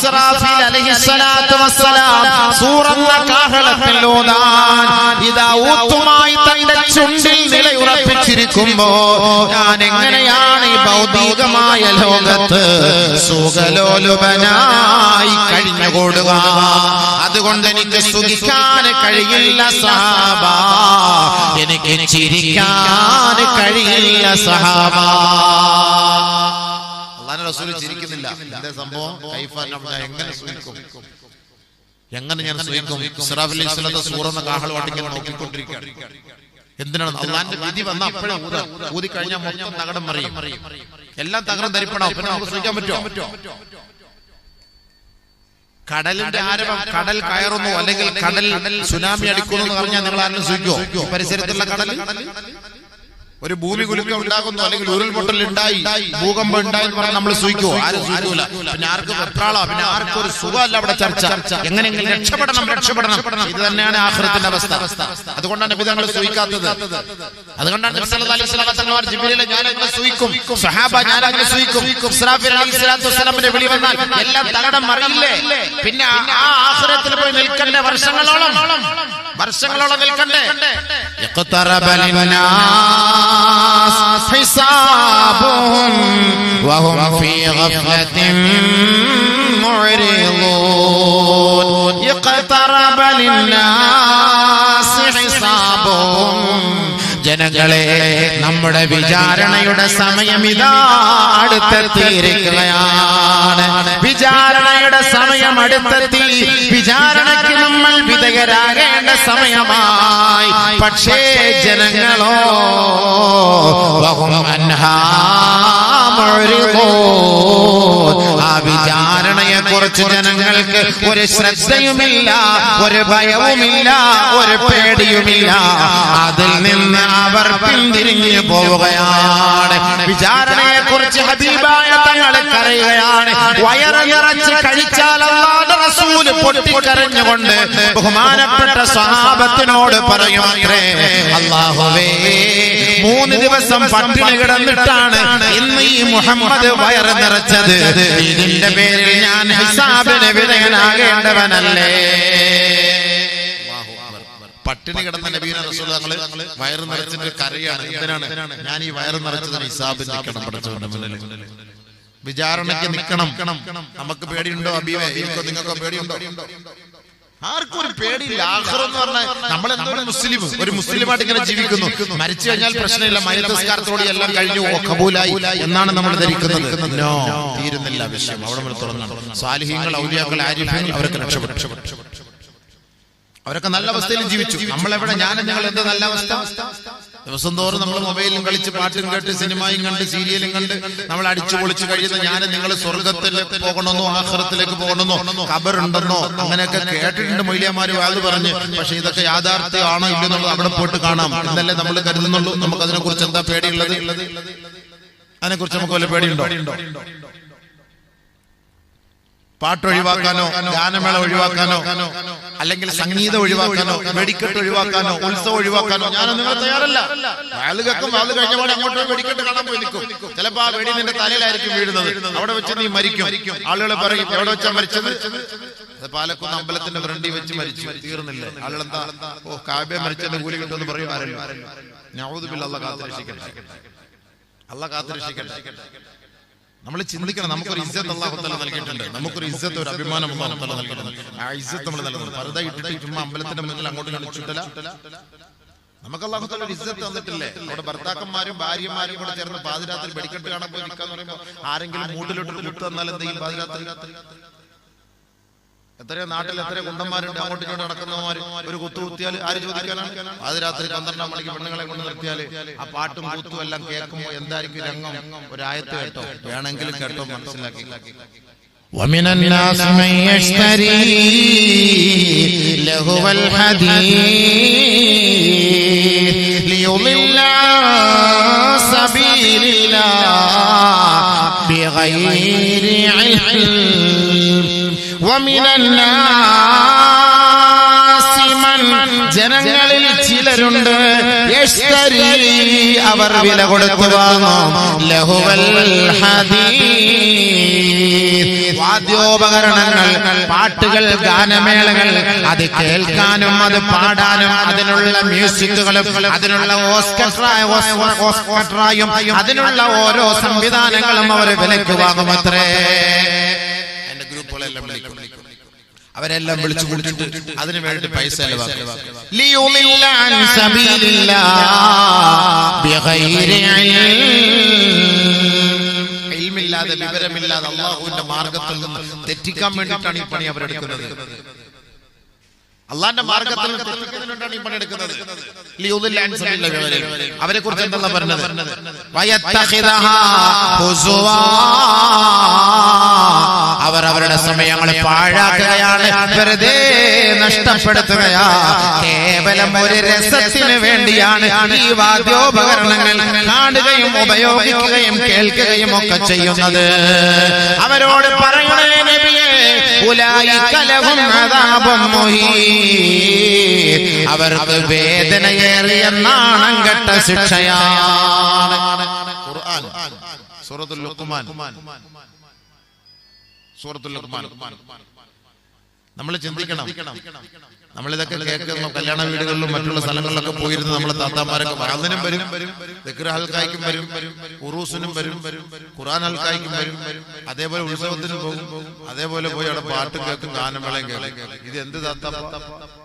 ഇസ്രാഫീൽ അലൈഹിസ്സലാത്തു വസ്സലാം സൂറന്ന കാഹളത്തിൽ ഓതാൻ ഇതാ ഊത്തുമായി തന്റെ ചുണ്ടിൽ നിലയുറപ്പിച്ചിരിക്കുമ്പോ ഞാൻ എങ്ങനെയാണ് ഈ ഭൗതികമായ ലോകത്ത് സുഖലോലുപനായി കഴിഞ്ഞുകൂടുക അതുകൊണ്ട് എനിക്ക് സുഖിക്കാൻ കഴിയില്ല സഹാബ എനിക്ക് ചിരിക്കാൻ കഴിയില്ല സഹാബ അള്ളാഹ് റസൂൽ ചിരിക്കുന്നില്ല എന്താ സംഭവം കൈഫ നബ്ന എങ്ങനെ സുഖിക്കും എങ്ങനെ ഞാൻ സുഖിക്കും ഇസ്രാഫ് അലൈഹി സ്വലത്തെ സൂറന്ന കാഹളമായിട്ട് ഇങ്ങനെ നോക്കിക്കൊണ്ടിരിക്കുകയാണ് എന്തിനാണ് അള്ളാന്റെ വിധി വന്ന അപ്പോഴേ ഊത ഊതി കഴിഞ്ഞാൽ മൊത്തം തകടം മറിയും എല്ലാം തകരം ധരിപ്പണോ പിന്നെ നമുക്ക് സുഖിക്കാൻ പറ്റുമോ കടലിന്റെ ആരവം കടൽ കയറുന്നു അല്ലെങ്കിൽ കടൽ സുനാമി അടിക്കുന്നു എന്ന് പറഞ്ഞാൽ നിങ്ങൾ ആരും സുഖിക്കോ ഈ പരിസരത്തുള്ള കടൽ ഒരു ഭൂമി കുലുക്കം ഉണ്ടാകുന്നു അല്ലെങ്കിൽ ഉരുൾപൊട്ടൽ ഉണ്ടായി ഭൂകമ്പം ഉണ്ടായി എന്ന് പറഞ്ഞാൽ നമ്മൾ സൂഹിക്കുവോ ആരും സൂഹിക്കൂല പിന്നെ ആർക്ക് വെപ്രാള പിന്നെ ആർക്കും ഒരു സുഖമല്ല അവിടെ ചർച്ച എങ്ങനെയെങ്കിലും രക്ഷപ്പെടണം രക്ഷപ്പെടണം ഇത് തന്നെയാണ് ആഹ്റത്തിന്റെ അവസ്ഥ അതുകൊണ്ടാണ് നബി തങ്ങൾ സൂഹിക്കാത്തത് അതുകൊണ്ടാണ് നബി സല്ലല്ലാഹു അലൈഹി വസല്ലം തങ്ങൾ ജിബ്രീലെ ഞാൻ അങ്ങനെ സൂഹിക്കും സഹാബ ഞാൻ അങ്ങനെ സൂഹിക്കും ഇസ്രാഫീൽ അലൈഹി സ്വലാത്തു വസ്സലാമിന്റെ വിളി വന്നാൽ എല്ലാം തകടം മറിയില്ലേ പിന്നെ ആ ആഹ്റത്തിൽ പോയി നിൽക്കണ്ടേ വർഷങ്ങളോളം വർഷങ്ങളോളം നിൽക്കണ്ടേ اقترب للناس حسابهم وهم في غفلة معرضون اقترب للناس حسابهم ജനങ്ങളെ നമ്മുടെ വിചാരണയുടെ സമയം ഇതാ അടുത്തെത്തിയിരിക്കുകയാണ് വിചാരണയുടെ സമയം അടുത്തെത്തി വിചാരണയ്ക്ക് നമ്മൾ വിധേയരാകേണ്ട സമയമായി പക്ഷേ ജനങ്ങളോ വഹും അൻഹാ മുഅ്രിദൂൻ. ആ വിചാരണയെ കുറിച്ച് ജനങ്ങൾക്ക് ഒരു ശ്രദ്ധയുമില്ല ഒരു ഭയവുമില്ല ഒരു പേടിയുമില്ല അതിൽ നിന്ന് അവർ പിന്തിരിഞ്ഞു പോവുകയാണ് വിചാരണയെ കുറിച്ച് ഹബീബായ തങ്ങൾ കരയുകയാണ് വയറ് നിറച്ച് കഴിച്ചാൽ അല്ലാതെ റസൂല് പൊട്ടിക്കരഞ്ഞുകൊണ്ട് ബഹുമാനപ്പെട്ട സ്വഹാബത്തിനോട് പറയും അത്രേ അള്ളാഹുവേ മൂന്ന് ദിവസം പട്ടിണി കിടന്നിട്ടാണ് ഇന്ന് ഈ മുഹമ്മദ് വയറ് നിറച്ചത് ഇതിന്റെ പേരിൽ ഞാൻ ഹിസാബിന് വിധേയനാകേണ്ടവനല്ലേ പട്ടിണി കിടന്ന നബീന റസൂൽ തങ്ങള് വയറ് നിറച്ചിട്ട് കരയാണ് എന്തിനാണ് ഞാൻ ഈ വയറ് നിറച്ചതിന് ഹിസാബ് നിൽക്കണം പഠിച്ചവന്റെ മുന്നിൽ വിചാരണയ്ക്ക് നിൽക്കണം നമുക്ക് പേടിയുണ്ടോ അബീവേ എനിക്കോ നിങ്ങൾക്കോ പേടിയുണ്ടോ ആർക്കും ഒരു പേടിയില്ല ആഹ്റം എന്ന് പറഞ്ഞാൽ നമ്മൾ എന്തോ ഒരു മുസ്ലിം ഒരു മുസ്ലിമായിട്ട് ഇങ്ങനെ ജീവിക്കുന്നു മരിച്ചു കഴിഞ്ഞാൽ പ്രശ്നമില്ല മൈനസ്കാരത്തോടെ എല്ലാം കഴിഞ്ഞു ഓ കബൂലായി എന്നാണ് നമ്മൾ ധരിക്കുന്നത് നോ തീരുന്നില്ല വിഷയം അവിടെ മുതൽ തുറന്നാണ് സ്വാലിഹ്യങ്ങൾ ഔലിയാക്കൾ ആരിഫ്യങ്ങൾ അവരൊക്കെ രക്ഷപ്പെട്ടു അവരൊക്കെ നല്ല അവസ്ഥയിൽ ജീവിച്ചു നമ്മളെവിടെ ഞാൻ നിങ്ങൾ എന്താ നല്ല അവസ്ഥ ദിവസം തോറും നമ്മൾ മൊബൈലും കളിച്ച് പാട്ടും കേട്ട് സിനിമയും കണ്ട് സീരിയലും കണ്ട് നമ്മൾ അടിച്ചു പൊളിച്ച് കഴിയുന്ന ഞാൻ നിങ്ങൾ സ്വർഗത്തിൽ പോകണമെന്നോ ആഹ്റത്തിലേക്ക് പോകണമെന്നോ ഖബറുണ്ടെന്നോ അങ്ങനെയൊക്കെ കേട്ടിട്ടുണ്ട് മൊയ്ലിയമാര് വാത് പറഞ്ഞ് പക്ഷെ ഇതൊക്കെ യാഥാർത്ഥ്യമാണോ ഇല്ലെന്നുള്ളത് അവിടെ പോയിട്ട് കാണാം എന്നല്ലേ നമ്മൾ കരുതുന്നുള്ളൂ നമുക്ക് അതിനെ കുറിച്ച് എന്താ പേടിയുള്ളത് അതിനെ കുറിച്ച് നമുക്ക് വല്ല പേടിയുണ്ടോ പാട്ട് ഒഴിവാക്കാനോ ഗാനമേള ഒഴിവാക്കാനോ അല്ലെങ്കിൽ സംഗീതം ഒഴിവാക്കാനോ വെടിക്കെട്ട് ഒഴിവാക്കാനോ ഉത്സവം ഒഴിവാക്കാനോ ഞാൻ നിങ്ങൾ തയ്യാറല്ല ആളുകൾക്കും ആള് കഴിഞ്ഞ പാടെ അങ്ങോട്ട് പോയി വെടിക്കെട്ട് കാണാൻ പോയി നിൽക്കും ചിലപ്പോ ആ വെടി നിന്റെ തലയിലായിരിക്കും വീഴുന്നത് അവിടെ വെച്ച് നീ മരിക്കും ആളുകൾ പറയും എവിടെ വെച്ചാ മരിച്ചത് അത് പാലക്കുന്ന് അമ്പലത്തിന്റെ ഫ്രണ്ടി വെച്ച് മരിച്ചു തീർന്നില്ലേ ആളുകളെന്താ ഓ കാബെ മരിച്ചതിന്റെ കൂലി കിട്ടുമെന്ന് പറയും ആരല്ലോ ഞാവുതുബില്ല അല്ല കാത്തുരക്ഷിക്കട്ടെ അല്ല കാത്തുരക്ഷിക്കട്ടെ നമ്മൾ ചിന്തിക്കണം നമുക്കൊരു ഇജ്ജത്ത് അള്ളാഹു തല നൽകിയിട്ടുണ്ട് നമുക്കൊരു ഇജ്ജത്ത് ഒരു അഭിമാനം അള്ളാഹു തല നൽകിയിട്ടുണ്ട് ആ ഇജ്ജത്ത് നമ്മൾ നൽകുന്നത് പരത ഇട്ടിട്ട് ചുമ്മാ അമ്പലത്തിന്റെ മുന്നിൽ അങ്ങോട്ട് കളിച്ചിട്ടില്ല നമുക്ക് അള്ളാഹു തല ഒരു ഇജ്ജത്ത് തന്നിട്ടില്ലേ അവിടെ ഭർത്താക്കന്മാരും ഭാര്യമാരും കൂടെ ചേർന്ന് പാതിരാത്രി വെടിക്കെട്ട് കാണാൻ പോയി നിൽക്കാന്ന് പറയുമ്പോൾ ആരെങ്കിലും മൂട്ടിലോട്ട് മുട്ട് തന്നാൽ എന്തെങ്കിലും പാതിരാത്രി എത്രയോ നാട്ടിൽ എത്രയോ കുണ്ടന്മാരുണ്ട് അങ്ങോട്ടും ഇങ്ങോട്ട് നടക്കുന്നവന്മാര് ഒരു കുത്തു കുത്തിയാൽ ആര് ചോദിക്കാനാണ് പാതിരാത്രി പന്ത്രണ്ടാം മണിക്ക് പെണ്ണുങ്ങളെ കൊണ്ട് നിർത്തിയാല് ആ പാട്ടും കൂത്തും എല്ലാം കേൾക്കുമ്പോൾ എന്തായിരിക്കും രംഗം ഒരായത്ത് കേട്ടോ വേണമെങ്കിലും കേട്ടോ മനസ്സിലാക്കി ومن الناس من يشتري لهو الحديث ليضل عن سبيل الله بغير علم ومن الناس من ജനങ്ങളിൽ ചിലരുണ്ട് യശ്തരി അവർ വില കൊടുത്തു വാങ്ങും ലഹുവൽ ഹദീസ് വാദ്യോപകരണങ്ങൾ പാട്ടുകൾ ഗാനമേളകൾ അത് കേൾക്കാനും അത് പാടാനും അതിനുള്ള മ്യൂസിക്കുകളും അതിനുള്ള ഓസ്കട്രായ ഓസ്കട്രായും അതിനുള്ള ഓരോ സംവിധാനങ്ങളും അവർ വിലക്ക് വാങ്ങുമത്രേ എന്റെ ഗ്രൂപ്പുകളെല്ലാം വിളിക്കും അവരെല്ലാം വിളിച്ചു കുടിച്ചിട്ട് അതിനു വേണ്ടി പൈസ ചെലവാക്കും ليضل عن سبيل الله بغير علم ഇൽമില്ലാതെ വിവരമില്ലാതെ അള്ളാഹുവിന്റെ മാർഗത്തിൽ നിന്ന് തെറ്റിക്കാൻ വേണ്ടിയിട്ടാണ് ഈ പണി അവരെടുക്കുന്നത് അള്ളാന്റെ മാർഗത്തിൽ നിന്ന് തെറ്റിക്കുന്നതിനാണ് ഈ പണി എടുക്കുന്നത് ലിയുദില്ല അൻ സബീലില്ലാഹി വഗൈരി. അവരെ കുറിച്ച് എന്താ പറഞ്ഞത് ويتخذها هزوا അവർ അവരുടെ സമയങ്ങൾ പാഴാക്കുകയാണ് വെറുതെ നഷ്ടപ്പെടുത്തുകയാ കേവലം ഒരു രസത്തിന് വേണ്ടിയാണ് ഈ വാദ്യോപകരണങ്ങൾ കാണുകയും ഉപയോഗിക്കുകയും കേൾക്കുകയും ഒക്കെ ചെയ്യുന്നത് അവരോട് പറയണേ നബിയേ ഉലായിക ലഹും അദാബും മുഹീൻ. അവർക്ക് വേദനയേറിയ നാണം കെട്ട ശിക്ഷയാണ് ഖുർആൻ സൂറത്തുൽ ലുഖ്മാൻ സൂറത്തുൽ ലുഖ്മാൻ നമ്മൾ ചിന്തിക്കണം നമ്മൾ ഇതൊക്കെ കേൾക്കുന്നു കല്യാണ വീടുകളിലും മറ്റുള്ള സ്ഥലങ്ങളിലൊക്കെ പോയിരുന്ന് നമ്മളെ താത്താമാരൊക്കെ വാതിനും വരും ദിക്ർ ഹൽക്കായ്ക്കും വരും ഉറൂസിനും വരും ഖുറാൻ ഹൽക്കായ്ക്കും വരും അതേപോലെ ഉത്സവത്തിനും പോകും അതേപോലെ പോയി അവിടെ പാട്ട് കേൾക്കും ഗാനമേളയും കേൾക്കും ഇത് എന്ത് താത്ത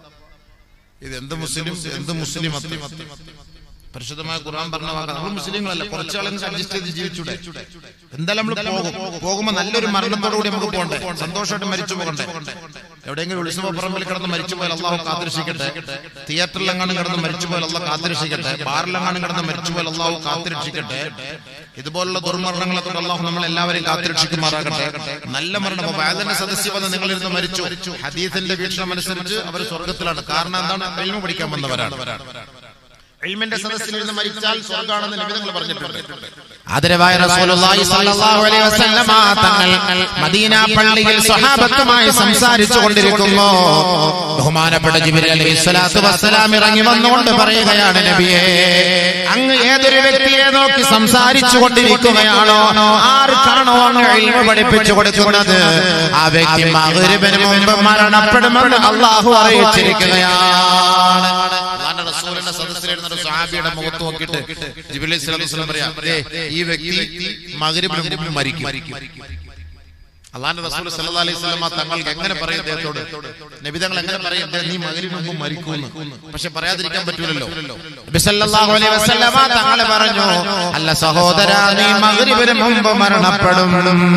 ഇത് എന്ത് മുസ്ലിം എന്ത് മുസ്ലിം അത്തി പരിശുദ്ധമായ ഖുർആൻ പറഞ്ഞ വാക്കാണ് നമ്മൾ മുസ്ലിങ്ങളല്ല കുറച്ച് ആളുകൾ അഡ്ജസ്റ്റ് ചെയ്ത് ജീവിച്ചൂടെ എന്തായാലും നമ്മൾ പോകും പോകുമ്പോൾ നല്ലൊരു മരണത്തോടുകൂടി നമുക്ക് പോകണ്ടേ സന്തോഷമായിട്ട് മരിച്ചു പോകണ്ടേ എവിടെയെങ്കിലും ഉത്സവ പറമ്പിൽ കിടന്ന് മരിച്ചു പോയാൽ അള്ളാഹു കാത്തിരക്ഷിക്കട്ടെ തിയേറ്ററിലെങ്ങാനും കിടന്ന് മരിച്ചു പോയാൽ അള്ളാഹ് കാത്തിരക്ഷിക്കട്ടെ ബാറിലെങ്ങാനും കിടന്ന് മരിച്ചു പോയാൽ അള്ളാഹു കാത്തിരക്ഷിക്കട്ടെ ഇതുപോലുള്ള ദുർമരണങ്ങളെ തൊട്ട് അള്ളാഹു നമ്മൾ എല്ലാവരെയും കാത്തിരക്ഷിക്കുമാറാകട്ടെ നല്ല മരണം ഇപ്പൊ വയലിന്റെ സദസ്യ വന്ന് നിങ്ങളിരുന്ന് മരിച്ചു ഹദീസിന്റെ വീക്ഷണം അനുസരിച്ച് അവർ സ്വർഗത്തിലാണ് കാരണം എന്താണ് എൽമ പഠിക്കാൻ വന്നവരാണ് എൽമിന്റെ സദസ്സിൽ ഇരുന്ന് മരിച്ചാൽ സ്വർഗാണെന്ന് നിബിധങ്ങൾ പറഞ്ഞിട്ടുണ്ട് ആദരവായ റസൂലുള്ളാഹി സ്വല്ലല്ലാഹു അലൈഹി വസല്ലമ തങ്ങൾ മദീന പള്ളിയിൽ സ്വഹാബത്തുമായി സംസാരിച്ചു കൊണ്ടിരിക്കുമ്പോ ബഹുമാനപ്പെട്ട ജിബ്രീൽ അലൈഹി സ്വലാത്തു വസ്സലാം ഇറങ്ങി വന്നുകൊണ്ട് പറയുകയാണ് നബിയേ അങ്ങ് ഏതൊരു വ്യക്തിയെ നോക്കി സംസാരിച്ചു കൊണ്ടിരിക്കുകയാണോ ആർക്കാണോ അങ്ങ് ഇൽമ പഠിപ്പിച്ചു കൊടുക്കുന്നത് ആ വ്യക്തി മഗ്രിബിന് മുമ്പ് മരണപ്പെടുമെന്ന് അള്ളാഹു അറിയിച്ചിരിക്കുകയാണ് അള്ളാന്റെ റസൂലിന്റെ സദസ്സിലിരുന്ന ഒരു സഹാബിയുടെ മുഖത്ത് നോക്കിയിട്ട് ജിബ്രീൽ അലൈഹി സ്വലാത്തു വസ്സലാം പറയാം "ദേ, ഈ വ്യക്തി മഗ്രിബിന് മുമ്പ് മരിക്കും അള്ളാന്റെ റസൂൽ സല്ലല്ലാഹു അലൈഹി വസല്ലമ തങ്ങൾക്ക് എങ്ങനെ പറയും അദ്ദേഹത്തോട് നബിതങ്ങൾ എങ്ങനെ പറയും "ദേ, നീ മഗ്രിബിന് മുമ്പ് മരിക്കുമെന്ന് പക്ഷെ പറയാതിരിക്കാൻ പറ്റൂലല്ലോ നബി സല്ലല്ലാഹു അലൈഹി വസല്ലമ തങ്ങൾ പറഞ്ഞു അല്ല സഹോദര നീ മഗ്രിബിന് മുമ്പ് മരണപ്പെടും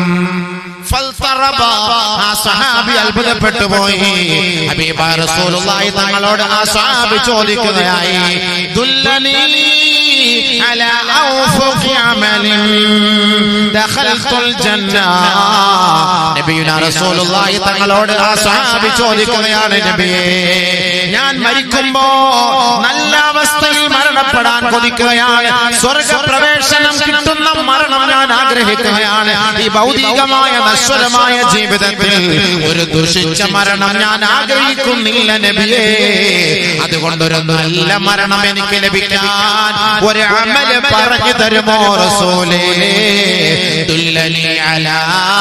ഫൽതറബ. ആ സഹാബി അത്ഭുതപ്പെട്ടു പോയി ഹബീബായ റസൂലുള്ളാഹി തങ്ങളോട് ആ സഹാബി ചോദിക്കുകയായി ദുല്ലനി അലാ ഔഫഖി അമലിൻ ദഖൽതുൽ ജന്ന നബിയുനാ റസൂലുള്ളാഹി തങ്ങളോട് ആ സഹാബി ചോദിക്കുകയാണ് നബിയേ ഞാൻ മരിക്കുമ്പോ നല്ല അവസ്ഥയിൽ മരണപ്പെടാൻ കൊതിക്കുകയാണ് സ്വർഗപ്രവേശനം കിട്ടുന്ന മരണം ഞാൻ ആഗ്രഹിക്കുകയാണ് ഈ ഭൗതികമായ നശ്വരമായ ജീവിതത്തിൽ ഒരു ദുഷിച്ച മരണം ഞാൻ ആഗ്രഹിക്കുന്നില്ല നബിയേ അതുകൊണ്ടൊരു നല്ല മരണം എനിക്ക് ലഭിക്കാൻ ഒരു അമല് പറഞ്ഞു തരുമോ റസൂലേ ദുല്ലനി അലാ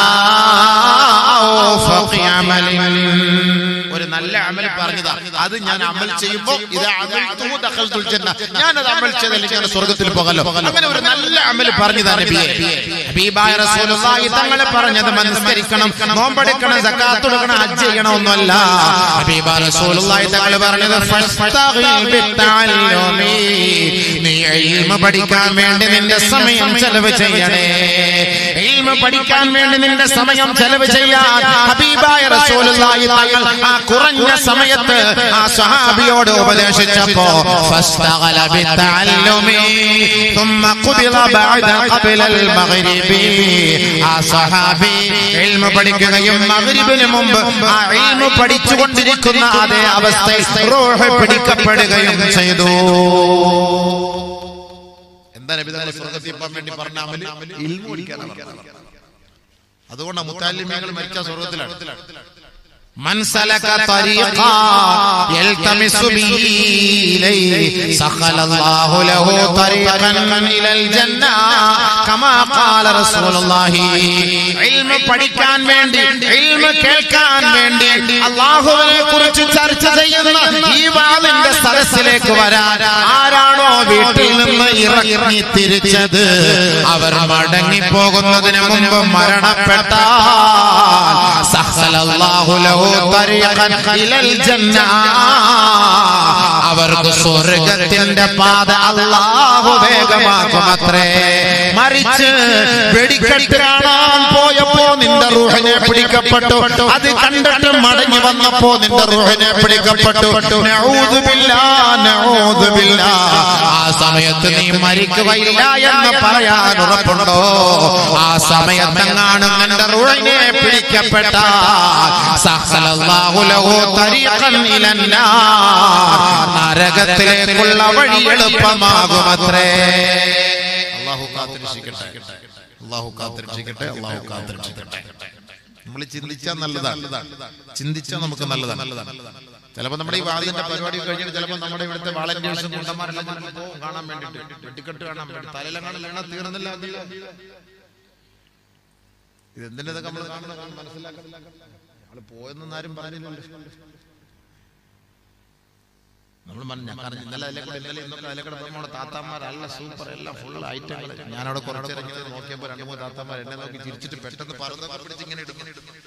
ഔഫഖി അമലിൻ ഒരു നല്ല അമൽ പറഞ്ഞതാ അത് ഞാൻ അമൽ ചെയ്യുമ്പോ ഇത് അമൽ തൂ ദഖൽതുൽ ജന്ന ഞാൻ അത് അമൽ ചെയ്താൽ ഞാൻ സ്വർഗ്ഗത്തിൽ പോകല്ലോ അങ്ങനെ ഒരു നല്ല അമൽ പറഞ്ഞതാ നബിയെ ഹബീബായ റസൂലുള്ളാഹി തങ്ങൾ പറഞ്ഞത് മനസ്കരിക്കണം നോമ്പെടുക്കണം സക്കാത്ത് കൊടുക്കണം ഹജ്ജ് ചെയ്യണം ഒന്നുമല്ല ഹബീബായ റസൂലുള്ളാഹി തങ്ങൾ പറഞ്ഞത് ഫസ്തഗിൽ ബിത്തഅല്ലുമി നീ ഇൽമ പഠിക്കാൻ വേണ്ടി നിന്റെ സമയം ചെലവ് ചെയ്യണേ ഇൽമ പഠിക്കാൻ വേണ്ടി നിന്റെ സമയം ചെലവ് ചെയ്യാൻ ഹബീബായ റസൂലുള്ളാഹി തങ്ങൾ ആ കുറഞ്ഞ സമയത്ത് ആ സഹാബിയോട് ഉപദേശിച്ചപ്പോ ഫസ്തഗല ബിത്തഅല്ലുമി ثم قبض بعد قبل المغرب ആ സഹാബി ഇൽമ പഠിക്കുകയും മഗ്രിബിന് മുമ്പ് ആ ഇൽമ പഠിച്ചുകൊണ്ടിരിക്കുന്ന അതേ അവസ്ഥയിൽ റൂഹ് പിടിക്കപ്പെടുകയും ചെയ്തു എന്താ നബി തങ്ങൾ സ്വർഗ്ഗത്തിൽ പോകാൻ വേണ്ടി പറഞ്ഞ അമല് ഇൽമു പഠിക്കാനാണ് പറഞ്ഞത് അതുകൊണ്ടാണ് മുത്താലിമ്യങ്ങൾ മരിച്ച സ്വർഗത്തിലാണ് من سلك طريقا يلتمس به إليه سخل الله له طريقا إلى الجنة كما قال رسول الله علم പഠിക്കാൻ വേണ്ടി ഇൽമ കേൾക്കാൻ വേണ്ടി അള്ളാഹുവിനെ കുറിച്ച് ചർച്ച ചെയ്യുന്ന ഈ വാളിന്റെ സദസ്സിലേക്ക് വരാൻ ആരാണോ വീട്ടിൽ നിന്ന് ഇറങ്ങി തിരിച്ചത് അവർ മടങ്ങി പോകുന്നതിന് മുമ്പ് മരണപ്പെട്ട സഹലല്ലാഹു ലഹു തരീഖൻ ഇലൽ ജന്ന അവർക്ക് സ്വർഗത്തിന്റെ പാത അള്ളാഹു വേഗമാക്കുമത്രേ മറിച്ച് വെടിക്കെട്ട് കാണാൻ പോയപ്പോ നിന്റെ റൂഹിനെ പിടിക്കപ്പെട്ടു അത് കണ്ടിട്ട് മടങ്ങി വന്നപ്പോ നിന്റെ റൂഹിനെ പിടിക്കപ്പെട്ടു നഊദുബില്ലാ, നഊദുബില്ലാ. ആ സമയത്ത് നീ മരിക്കുകയില്ല എന്ന് പറയാൻ ഉറപ്പുണ്ടോ ആ സമയത്തെങ്ങാനും നിന്റെ റൂഹിനെ പിടിക്കപ്പെട്ട സഹലല്ലാഹു ലഹു തരീഖൻ ഇലന്നാർ. നരകത്തിലേക്കുള്ള വഴി എളുപ്പമാകുമത്രേ അള്ളാഹു കാത്തിരക്ഷിക്കട്ടെ അള്ളാഹു കാത്തിരക്ഷിക്കട്ടെ അള്ളാഹു കാത്തിരക്ഷിക്കട്ടെ നമ്മൾ ചിന്തിച്ചാൽ നല്ലതാണ് ചിന്തിച്ചാൽ നമുക്ക് നല്ലതാണ് ചിലപ്പോ നമ്മുടെ ഈ വാളിന്റെ പരിപാടി കഴിഞ്ഞിട്ട് ചിലപ്പോ നമ്മുടെ ഇവിടുത്തെ വാളന്റിയേഴ്സും കുണ്ടന്മാരെല്ലാം പോകും കാണാൻ വേണ്ടിട്ട് വെട്ടിക്കെട്ട് കാണാൻ വേണ്ടി തലയിലെങ്ങാനും വീണാ തീർന്നില്ല അതില്ല ഇതെന്തിന്റെ ഇതൊക്കെ നമ്മൾ കാണുന്ന മനസ്സിലാക്കുന്നില്ല നമ്മള് പോയെന്നൊന്നും ആരും പറഞ്ഞില്ലല്ലോ നമ്മൾ ഞാൻ കാരണം ഇന്നലെ അതിലെ കൂടെ ഇന്നലെ ഇന്നൊക്കെ അതിലെ കൂടെ നമ്മുടെ താത്താമാരല്ല സൂപ്പർ എല്ലാം ഫുൾ ഐറ്റങ്ങൾ ഞാനവിടെ കുറച്ചിറങ്ങി നോക്കിയപ്പോൾ രണ്ട് മൂന്ന് താത്താമാർ എന്നെ നോക്കി ചിരിച്ചിട്ട് പെട്ടെന്ന് പറന്നൊക്കെ പിടിച്ച് ഇങ്ങനെ ഇടും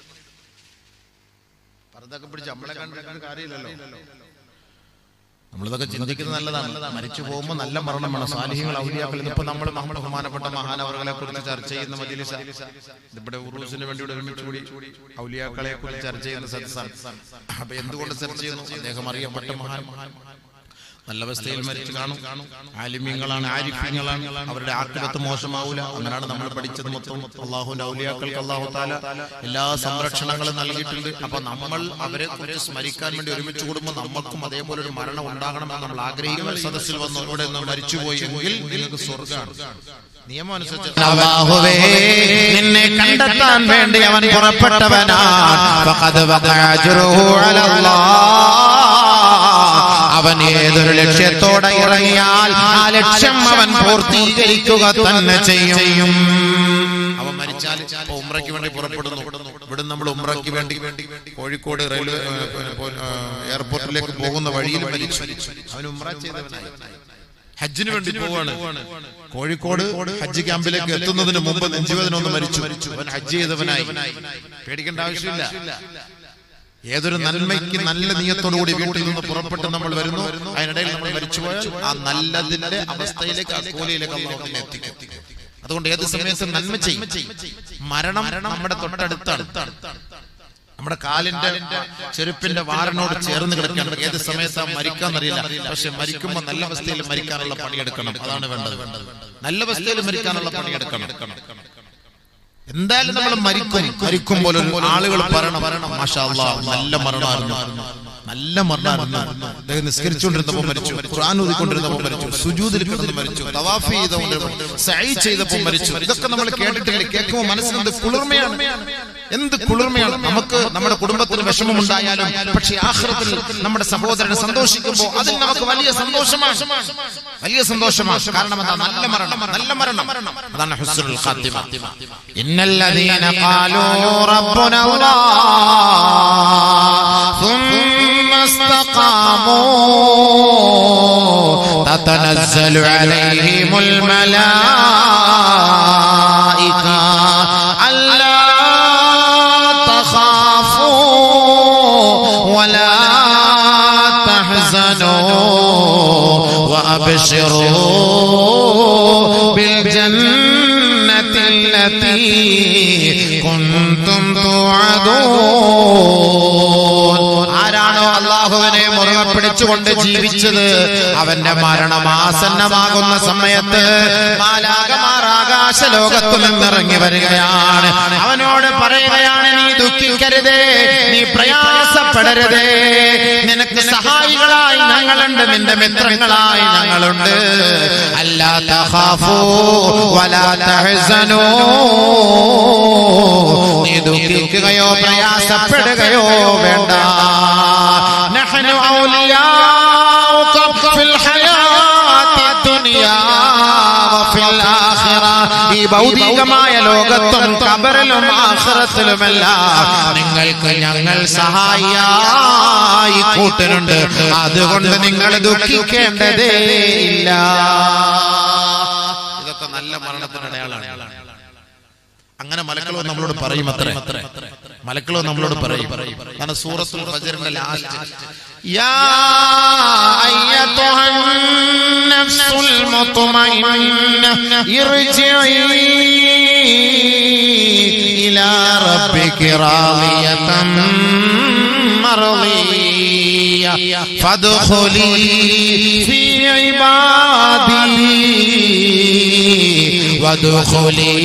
പറന്നൊക്കെ പിടിച്ച് നമ്മളെ കണ്ടിട്ട് കാര്യമില്ലല്ലോ നമ്മളിതൊക്കെ ചിന്തിക്കുന്നത് നല്ലതാണ് മരിച്ചു പോകുമ്പോൾ നല്ല മരണം വേണം സാലിഹ്യങ്ങൾ ഔലിയാക്കൾ ഇന്നിപ്പോ നമ്മൾ നമ്മുടെ ബഹുമാനപ്പെട്ട മഹാനവറുകളെ കുറിച്ച് ചർച്ച ചെയ്യുന്ന മജിലിസ ഇവിടെ ഉറൂസിന് വേണ്ടി ഇവിടെ ഒരുമിച്ച് കൂടി ഔലിയാക്കളെ കുറിച്ച് ചർച്ച ചെയ്യുന്ന സദസ്സാണ് അപ്പൊ എന്തുകൊണ്ട് ചർച്ച ചെയ്യുന്നു അദ്ദേഹം അറിയപ്പെട്ട മഹാൻ നല്ല അവസ്ഥയിൽ മരിച്ചു കാണും ആലിമ്യങ്ങളാണ് ആരിഫ്യങ്ങളാണ് അവരുടെ ആക്രമത്ത് മോശമാവൂല അങ്ങനെയാണ് നമ്മൾ പഠിച്ചത് മൊത്തം അള്ളാഹുവിന്റെ ഔലിയാക്കൾക്ക് അള്ളാഹു താല എല്ലാ സംരക്ഷണങ്ങളും നൽകിയിട്ടുണ്ട് അപ്പൊ നമ്മൾ അവരെ കുറിച്ച് സ്മരിക്കാൻ വേണ്ടി ഒരുമിച്ച് കൂടുമ്പോൾ നമുക്കും അതേപോലെ ഒരു മരണം ഉണ്ടാകണമെന്ന് നമ്മൾ ആഗ്രഹിക്കുന്ന സദസ്സിൽ വന്ന് ഇവിടെ നിന്ന് മരിച്ചുപോയി എങ്കിൽ നിങ്ങൾക്ക് സ്വർഗമാണ് നിയമം അനുസരിച്ച് അല്ലാഹുവേ നിന്നെ കണ്ടെത്താൻ വേണ്ടി അവൻ പുറപ്പെട്ടവനാണ് ഫഖദ് വഖഅ അജ്റുഹു അലല്ലാഹ്. അവൻ ഏതൊരു ലക്ഷ്യത്തോടെ ഇറങ്ങിയാൽ ആ ലക്ഷ്യം അവൻ പൂർത്തീകരിക്കുക തന്നെ ചെയ്യും അവൻ മരിച്ചാൽ ഇപ്പൊ ഉമ്രയ്ക്ക് വേണ്ടി പുറപ്പെടുന്നു ഇവിടെ നമ്മൾ ഉമ്രയ്ക്ക് വേണ്ടി കോഴിക്കോട് റെയിൽവേ ഏ, ഏ, ഏ, എയർപോർട്ടിലേക്ക് പോകുന്ന വഴിയിൽ മരിച്ചു അവൻ ഉമ്ര ചെയ്തവനായി ഹജ്ജിന് വേണ്ടി പോവാണ് കോഴിക്കോട് ഹജ്ജ് ക്യാമ്പിലേക്ക് എത്തുന്നതിന് മുമ്പ് നെഞ്ചുവേദനൊന്ന് മരിച്ചു അവൻ ഹജ്ജ് ചെയ്തവനായി പേടിക്കേണ്ട ആവശ്യമില്ല ഏതൊരു നന്മയ്ക്ക് നല്ല നീയത്തോടുകൂടി വീട്ടിൽ നിന്ന് പുറപ്പെട്ട് നമ്മൾ വരുന്നു അതിനിടയിൽ നമ്മൾ മരിച്ചുപോയാൽ ആ നല്ലതിന്റെ അവസ്ഥയിലേക്ക് ആ കൂലിയിലേക്ക് അള്ളാഹു നമ്മെ എത്തിക്കും അതുകൊണ്ട് ഏത് സമയത്തും നന്മ ചെയ്യും മരണം നമ്മുടെ തൊട്ടടുത്താണ് നമ്മുടെ കാലിന്റെ ചെരുപ്പിന്റെ വാറിനോട് ചേർന്ന് കിടക്കുകയാണ് ഏത് സമയത്താ മരിക്കാന്നറിയില്ല പക്ഷെ മരിക്കുമ്പോൾ നല്ല അവസ്ഥയിൽ മരിക്കാനുള്ള പണിയെടുക്കണം അതാണ് വേണ്ടത് നല്ല അവസ്ഥയിൽ മരിക്കാനുള്ള പണിയെടുക്കണം എന്തായാലും നമ്മൾ മരിക്കും മരിക്കുമ്പോൾ ഒരു ആളുകൾ പറയണം പറയണം മാഷാ അല്ലാ, നല്ല മരണമായിരുന്നു നല്ല മരണമായിരുന്നു അദ്ദേഹം നിസ്കരിച്ചുകൊണ്ടിരുന്നപ്പോൾ മരിച്ചു ഖുർആൻ ഓതിക്കൊണ്ടിരുന്നപ്പോൾ മരിച്ചു സുജൂദിൽ കിടന്ന് മരിച്ചു തവാഫ് ചെയ്തുകൊണ്ട് സഈ ചെയ്തപ്പോൾ മരിച്ചു ഇതൊക്കെ നമ്മൾ കേട്ടിട്ടില്ല കേൾക്കുമ്പോൾ മനസ്സിന് എന്ത് കുളിർമയാണ് എന്ത് കുളിർമയാണ് നമുക്ക് നമ്മുടെ കുടുംബത്തിന് വിഷമമുണ്ടായാലും പക്ഷേ ആഹ്റത്തിൽ നമ്മുടെ സഹോദരനെ സന്തോഷിക്കുമ്പോൾ അതിൽ നമുക്ക് വലിയ സന്തോഷമാണ് വലിയ സന്തോഷമാണ് കാരണം എന്താ നല്ല മരണം നല്ല മരണം അതാണ് ഹുസ്നുൽ ഖാത്തിമ إن الذين قالوا ربنا الله ثم استقاموا تتنزل عليهم الملائكة ألا تخافوا ولا تحزنوا وأبشروا بالجنة التي كنتم توعدون ആരാണോ അള്ളാഹുവിനെ മുറുകെ പിടിച്ചുകൊണ്ട് ജീവിച്ചത് അവന്റെ മരണമാസന്നമാകുന്ന സമയത്ത് മാലാകമാർ ആകാശ ലോകത്തു നിന്നിറങ്ങി വരികയാണ് അവനോട് പറയുകയാണ് നീ ദുഃഖിക്കരുതേ നീ പ്രയാസപ്പെടരുതേ പ്രയാസപ്പെടരുതേ നിനക്ക് സഹായികളായി ഞങ്ങളുണ്ട് നിന്റെ മിത്രങ്ങളായി ഞങ്ങളുണ്ട് അല്ലാ തഖാഫൂ വലാ തഹ്സനൂ നീ ദുഃഖിക്കുകയോ പ്രയാസപ്പെടുകയോ വേണ്ട നഹ്നു ഔലിയാഉകം ഫിൽ ഹയാത്തി ദുനിയാ വഫിൽ ആഖിറ ഈ ഭൗതികമായ ലോകത്തും കബറിലും ആഖിറത്തിലുമെല്ലാം നിങ്ങൾക്ക് ഞങ്ങൾ സഹായിയായി കൂട്ടനുണ്ട് അതുകൊണ്ട് നിങ്ങൾ ദുഃഖിക്കേണ്ടതേ ഇല്ല ഇതൊക്കെ നല്ല മരണത്തിന്റെ അടയാളാണ് അങ്ങനെ മലക്കളോ നമ്മളോട് പറയും അത്ര മലക്കളോ നമ്മളോട് പറയും കാരണം സൂറത്തുൽ ഫജറിന്റെ ലാസ്റ്റ് يا أيتها النفس المطمئنة ارجعي إلى ربك راضية مرضية فادخلي في عبادي وادخلي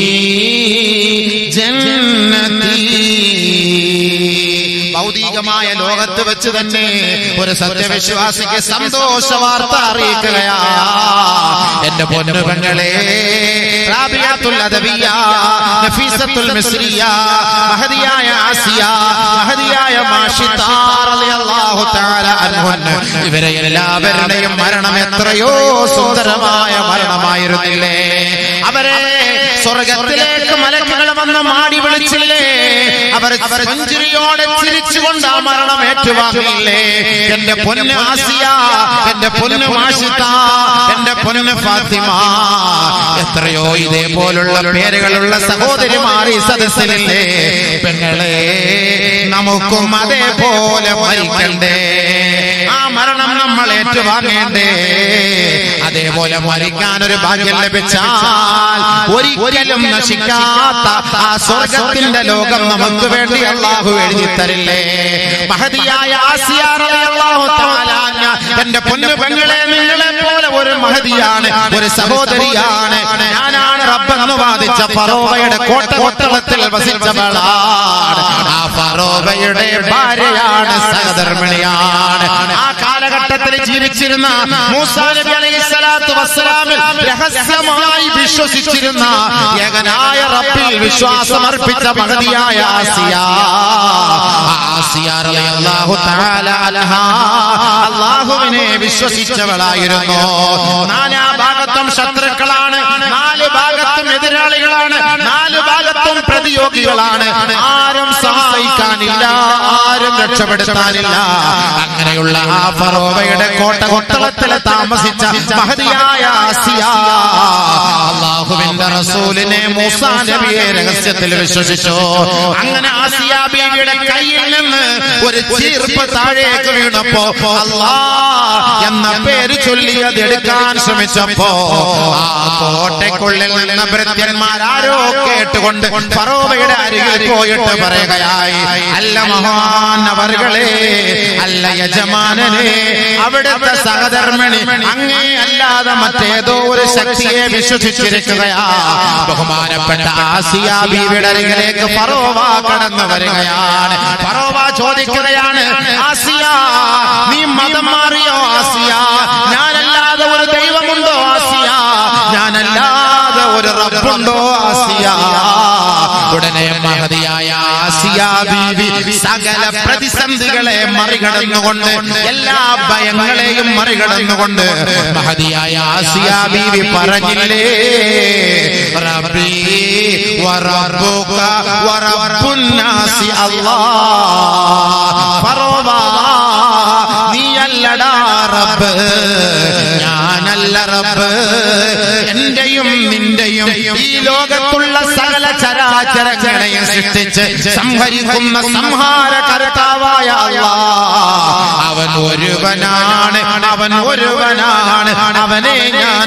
جنتي ഭൗതികമായ ലോകത്ത് വെച്ച് തന്നെ ഒരു സത്യവിശ്വാസിക്ക് സന്തോഷ വാർത്ത അറിയിക്കുകയാ എന്റെ പൊന്നു പെങ്ങളെ റാബിയാത്തുൽ അദവിയ നഫീസത്തുൽ മിസ്രിയ മഹദിയായ ആസിയ മഹദിയായ മാഷിത്ത റളിയല്ലാഹു തആല അൻഹുന്ന ഇവരെ എല്ലാവരുടെയും മരണം എത്രയോ സുന്ദരമായ മരണമായിരുന്നില്ലേ അവരെ സ്വർഗത്തിലേക്ക് മലക്കുകൾ വന്ന് മാടി വിളിച്ചില്ലേ അവർ സെഞ്ചുറിയോടെ ചിരിച്ചുകൊണ്ട് ആ മരണം ഏറ്റുവാങ്ങിയില്ലേ എന്റെ പൊന്ന് ആസിയ എന്റെ പൊന്ന് മാഷിത്ത എന്റെ പൊന്ന് ഫാത്തിമ എത്രയോ ഇതേപോലുള്ള പേരുകളുള്ള സഹോദരിമാർ ഈ സദസ്സിലില്ലേ പെങ്ങളെ നമുക്കും അതേപോലെ മരിക്കണ്ടേ ആ മരണം നമ്മൾ ഏറ്റുവാങ്ങേണ്ടേ അതേപോലെ മരിക്കാൻ ഒരു ഭാഗ്യം ലഭിച്ചാൽ ഒരിക്കലും നശിക്കാത്ത ആ സ്വർഗത്തിന്റെ ലോകം നമുക്ക് വേണ്ടി അള്ളാഹു എഴുതി തരില്ലേ മഹതിയായ ആസിയ റളിയല്ലാഹു തആല അൻഹ, എന്റെ പൊന്നു പെങ്ങളെ നിങ്ങളെ പോലെ ഒരു മഹതിയാണ് ഒരു സഹോദരിയാണ് ഞാനാണ് റബ്ബെന്ന് വാദിച്ച ഫറോവയുടെ കോട്ട കൊത്തളത്തിൽ വസിച്ചവളാണ് ആ ഫറോവയുടെ ഭാര്യയാണ് സഹധർമ്മിണിയാണ് ആ കാലഘട്ടത്തിൽ ജീവിച്ചിരുന്ന മൂസാ നബി അലൈഹി സ്വലാത്തു വസ്സലാമിൽ രഹസ്യമായി വിശ്വസിച്ചിരുന്ന ഏകനായ റബ്ബിൽ വിശ്വാസമർപ്പിച്ച മഹതിയായ ആസിയ ആസിയ റളിയല്ലാഹു തആല അൻഹ അല്ലാഹുവിനെ വിശ്വസിച്ചവളായിരുന്നു നാനാ ഭാഗത്തും ശത്രുക്കളാണ് നാല് ഭാഗത്തും എതിരാളികളാണ് നാല് ഭാഗത്തും പ്രതിയോഗികളാണ് ആരും സഹായിക്കാനില്ല ആരും രക്ഷപ്പെടുത്താനില്ല അങ്ങനെയുള്ള ആ ഫറോവയുടെ കോട്ട കൊട്ടളത്തിൽ താമസിച്ച മഹതിയായ ആസിയ അള്ളാഹുവിന്റെ റസൂലിനെ മൂസാ നബിയെ രഹസ്യത്തിൽ വിശ്വസിച്ചു അങ്ങനെ ആസിയ ബീവിയുടെ കയ്യിൽ നിന്ന് ഒരു ചീർപ്പ് താഴേക്ക് വീണപ്പോ അല്ലാ എന്ന പേര് ചൊല്ലി അത് എടുക്കാൻ ശ്രമിച്ചപ്പോ ആ കോട്ടയ്ക്കുള്ളിൽ നിന്ന് ഭൃത്യന്മാരാരോ കേട്ടുകൊണ്ട് ഫറോവയുടെ അരികിൽ പോയിട്ട് പറയുകയായി അല്ല മഹാനവറുകളെ അല്ല യജമാനനെ അവിടുത്തെ സഹധർമ്മിണി അങ്ങേ അല്ലാതെ മറ്റേതോ ഒരു ശക്തിയെ വിശ്വസിച്ചിരിക്കുകയാ ബഹുമാനപ്പെട്ട ആസിയ ബീവിയുടെ അരികിലേക്ക് ഫറോവ കടന്നു വരികയാണ് ഫറോവ ചോദിക്കുകയാണ് ആസിയ നീ മതം മാറിയോ ആസിയ ഞാനല്ലാതെ ഒരു ദൈവമുണ്ടോ ആസിയ ഞാനല്ലാതെ ഒരു റബ്ബുണ്ടോ ആസിയ ഉടനെ മഹതിയായ ആസിയ ബീവി സകല പ്രതിസന്ധികളെ മറികടന്നുകൊണ്ട് എല്ലാ ഭയങ്ങളെയും മറികടന്നുകൊണ്ട് മഹതിയായ ആസിയ ബീവി പറഞ്ഞില്ലേ റബ്ബി വറബ്ബുക വറബ്ബുന്നാസി അല്ലാഹ് ഫറോവ നീയല്ലടാ റബ്ബ് ഞാനല്ല റബ്ബ് എന്റെയും നിന്റെയും ഈ ലോകത്തുള്ള സകല ചരാചരങ്ങളെയും സൃഷ്ടിച്ച് സംഹരിക്കുന്ന സംഹാര കർത്താവായ അല്ലാഹ് അവൻ ഒരുവനാണ് അവൻ ഒരുവനാണ് അവനെ ഞാൻ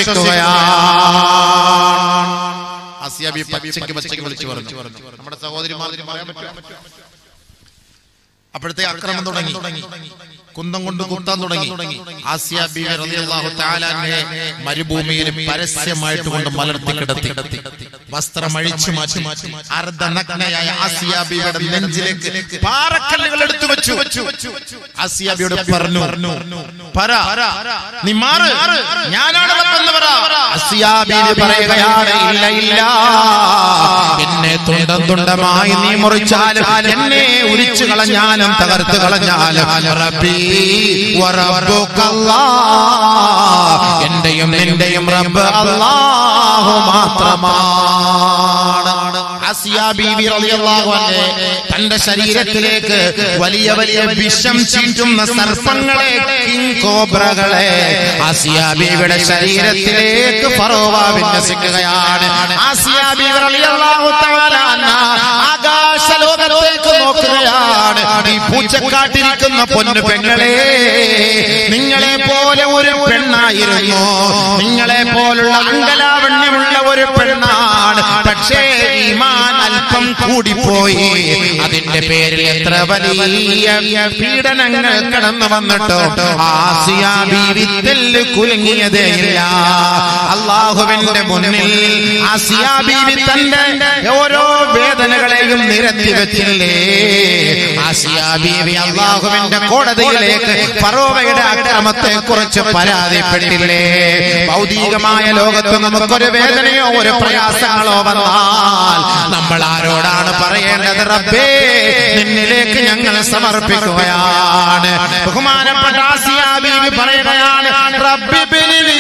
വിശ്വസിക്കുകയാണ് അസിയാബി പച്ചയ്ക്ക് പച്ചയ്ക്ക് വിളിച്ചു പറഞ്ഞു നമ്മുടെ സഹോദരിമാർ പറയാൻ പറ്റുമോ? അപ്പോഴത്തെ അക്രമം തുടങ്ങി കുന്തം കൊണ്ട് കുത്താൻ തുടങ്ങി ആസിയ ബീവി റളിയല്ലാഹു തആല അൻഹയെ മരുഭൂമിയിൽ പരസ്യമായിട്ട് കൊണ്ട് മലർത്തി കിടത്തി വസ്ത്രം അഴിച്ചു മാറ്റി അർദ്ധനഗ്നയായ ആസിയ ബീവിയുടെ നെഞ്ചിലേക്ക് പാറക്കല്ലുകൾ എടുത്തു വെച്ചു ആസിയ ബീവിയോട് പറഞ്ഞു പറ നീ മാറ് ഞാനാണ് റബ്ബെന്ന് പറ ആസിയ ബീവി പറയുകയാണ് ഇല്ല ഇല്ല എന്നെ തുണ്ടം തുണ്ടമായി നീ മുറിച്ചാലും എന്നെ ഉരിച്ചു കളഞ്ഞാലും തകർത്ത് കളഞ്ഞാലും റബ്ബി വറബ്ബുക്കല്ലാ. എന്റെയും നിന്റെയും റബ്ബ് അല്ലാഹു മാത്രമാണ് ആസിയ ബീവി റളിയല്ലാഹു അൻഹ തന്റെ ശരീരത്തിലേക്ക് വലിയ വലിയ വിഷം ചീറ്റുന്ന സർപ്പങ്ങളെ കിങ് കോബ്രകളെ ആസിയ ബീവിയുടെ ശരീരത്തിലേക്ക് ഫറോവ വിന്യസിക്കുകയാണ് ആസിയ ബീവി റളിയല്ലാഹു തആല അൻഹ ആകാശ ലോകത്തേക്ക് നോക്കുകയാണ് ഈ പൂച്ചക്കാട്ടിരിക്കുന്ന പൊന്നു പെങ്ങളെ നിങ്ങളെ പോലെ ഒരു പെണ്ണായിരുന്നു നിങ്ങളെ പോലുള്ള അങ്കലാവണ്യമുള്ള ഒരു പെണ്ണാണ് പക്ഷേ ഈമാൻ അല്പം കൂടിപ്പോയി അതിന്റെ പേരിൽ എത്ര വലിയ പീഡനങ്ങൾ കടന്നു വന്നിട്ടോ ആസിയ ബീവി തെല്ല് കുലുങ്ങിയതേ ഇല്ല അള്ളാഹുവിന്റെ മുന്നിൽ ആസിയ ബീവി തന്റെ ഓരോ വേദനകളെയും നിരത്തി വെച്ചില്ലേ ആസിയ ബീവി അള്ളാഹുവിന്റെ കോടതിയിലേക്ക് ഫറോവയുടെ അക്രമത്തെ കുറിച്ച് പരാതിപ്പെട്ടില്ലേ ഭൗതികമായ ലോകത്ത് നമുക്കൊരു വേദനയോ ഒരു പ്രയാസങ്ങളോ വന്നാൽ നമ്മൾ ആരോടാണ് പറയേണ്ടത് റബ്ബേ നിന്നിലേക്ക് ഞങ്ങൾ സമർപ്പിക്കുകയാണ് ബഹുമാനപ്പെട്ട ആസിയ ബീവി പറയുകയാണ് റബ്ബി ബിനിലി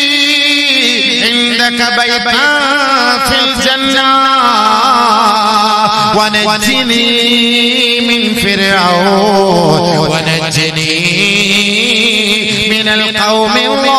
عندك بيتا في الجنة ونجني من فرعون ونجني من القوم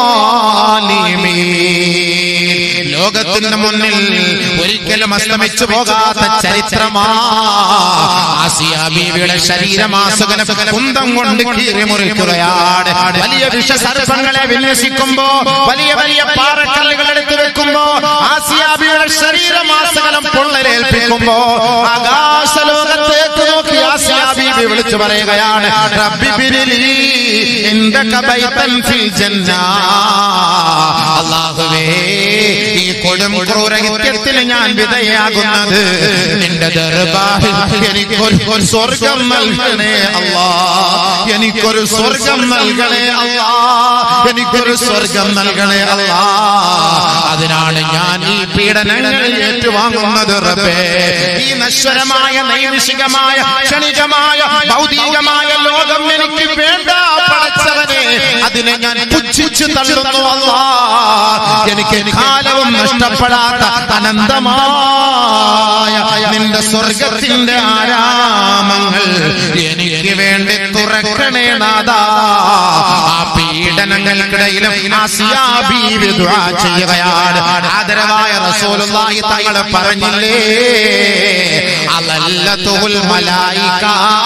الظالمين ലോകത്തിന്റെ മുന്നിൽ ഒരിക്കലും അസ്തമിച്ചു പോകാത്ത ചരിത്രമാ ആസിയ ബീവിയുടെ ശരീരമാസുകന കുന്തം കൊണ്ട് കീറി മുറിക്കുകയാണ് വലിയ വിഷസർപ്പങ്ങളെ വിന്യസിക്കുമ്പോ വലിയ വലിയ പാറക്കല്ലുകൾ എടുത്തു വെക്കുമ്പോ ആസിയ ബീവിയുടെ ശരീരമാസകലം പൊള്ളലേൽപ്പിക്കുമ്പോ ആകാശ ലോകത്തേക്ക് നോക്കി ആസിയ ബീവി വിളിച്ചു പറയുകയാണ് റബ്ബി ബിരിലി ഇൻദക ബൈതൻ ഫിൽ ജന്ന അല്ലാഹുവേ ഈ കൊടും ക്രൂരഹിത്യത്തിന് ഞാൻ വിധേയാകുന്നത് നിന്റെ ദർബാറിൽ എനിക്കൊരു ഒരു സ്വർഗം നൽകണേ അല്ലാ എനിക്കൊരു സ്വർഗം നൽകണേ അല്ലാ എനിക്കൊരു സ്വർഗം നൽകണേ അല്ലാ അതിനാണ് ഞാൻ ഈ പീഡനങ്ങൾ ഏറ്റുവാങ്ങുന്നത് റബ്ബേ ഈ നശ്വരമായ നൈമിഷികമായ ക്ഷണികമായ ഭൗതികമായ ലോകം എനിക്ക് വേണ്ട പടച്ചവനെ അതിനെ ഞാൻ പുച്ഛിച്ചു തള്ളുന്നു അല്ലാ എനിക്ക് കാലവും നഷ്ടപ്പെടാത്ത അനന്തമായ നിന്റെ സ്വർഗത്തിന്റെ ആരാമങ്ങൾ എനിക്ക് വേണ്ടി തുറക്കണേ നാദാ ആ പീഡനങ്ങൾക്കിടയിലും ആസിയാ ബീവി ദുആ ചെയ്യുകയാണ് ആദരവായ റസൂലുള്ളാഹി തങ്ങൾ പറഞ്ഞില്ലേ അലല്ലത്തുൽ മലായിക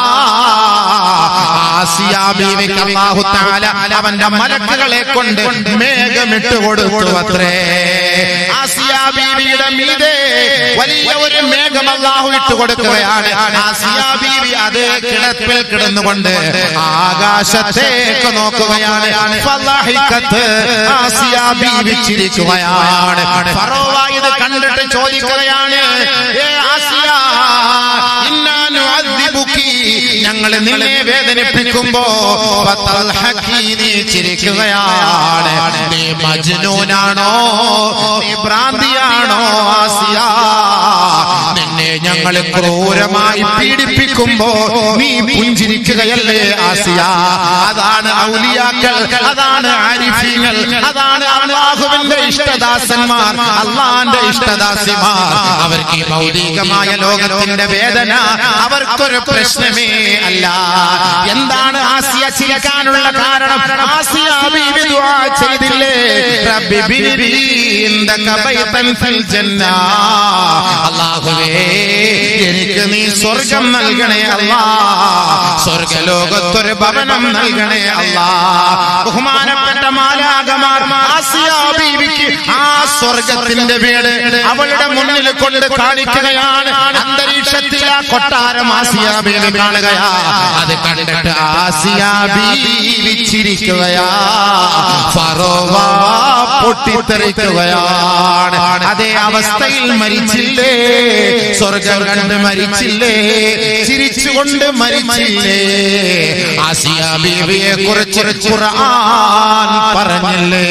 ആസിയാ ബീവിക്ക് അല്ലാഹു തആല അവന്റെ മലക്കുകളെ കൊണ്ട് മേഘമിട്ട് കൊടുത്തു അത്രേ ആസിയാ ബീവിയുടെ മീതെ വലിയ ഒരു മേഘം അല്ലാഹു ഇട്ട് കൊടുക്കുകയാണ് ആസിയാ ബീവി അതേ കിടപ്പിൽ കിടന്നുകൊണ്ട് ആകാശത്തേക്ക് നോക്കുകയാണ് ഫളഹിഖത്ത് ആസിയാ ബീവി ചിരിക്കുകയാണ് ഫറോവ ഇത് കണ്ടിട്ട് ചോദിക്കുകയാണ് ഏ ആസിയ ഇന്നാ നുഅദ്ദിബുകി ഞങ്ങൾ നിന്നെ വേദനിപ്പിക്കുമ്പോ ഫതൽഹഖി നീ ചിരിക്കുകയാണ് നീ മജ്നൂനാണോ നീ ഭ്രാന്തിയാണോ ആസിയ നിന്നെ ഞങ്ങൾ ക്രൂരമായി പീഡിപ്പിക്കുമ്പോ നീ പുഞ്ചിരിക്കുകയല്ലേ ആസിയ അതാണ് ഔലിയാക്കൾ അതാണ് ആരിഫീങ്ങൾ അതാണ് അള്ളാഹുവിന്റെ ഇഷ്ടദാസന്മാർ അള്ളാന്റെ ഇഷ്ടദാസിമാർ അവർക്ക് ഈ ഭൗതികമായ ലോകത്തിന്റെ വേദന അവർക്കൊരു പ്രശ്നമേ അല്ല എന്താണ് ആസിയ ചിരിക്കാനുള്ള കാരണം ആസിയ ബീവി ദുആ ചെയ്തില്ലേ റബ്ബി ബിനി ഇൻദക ബൈതൻ ഫിൽ ജന്ന അല്ലാഹുവേ എനിക്ക് നീ സ്വർഗം നൽകണേ അല്ലാ സ്വർഗലോകത്തൊരു ഭവനം നൽകണേ അല്ലാ ബഹുമാനപ്പെട്ട മാലാകമാർ ആസിയ ബീവിക്ക് ആ സ്വർഗത്തിന്റെ വീട് അവളുടെ മുന്നിൽ കൊണ്ട് കാണിക്കുകയാണ് അന്തരീക്ഷത്തിൽ ആ കൊട്ടാരം ആസിയ ബീവി കാണുകയാ അത് കണ്ട കണ്ടിട്ട് ആസിയ ബീവിച്ചിരിക്കുകയാ ഫറോവ പൊട്ടിത്തെറിക്കുകയാണ് അതേ അവസ്ഥയിൽ മരിച്ചില്ലേ സ്വർഗം കണ്ട് മരിച്ചില്ലേ ചിരിച്ചുകൊണ്ട് മരിച്ചില്ലേ ആസിയ ബീവിയെ കുറിച്ച് ഖുർആൻ പറഞ്ഞില്ലേ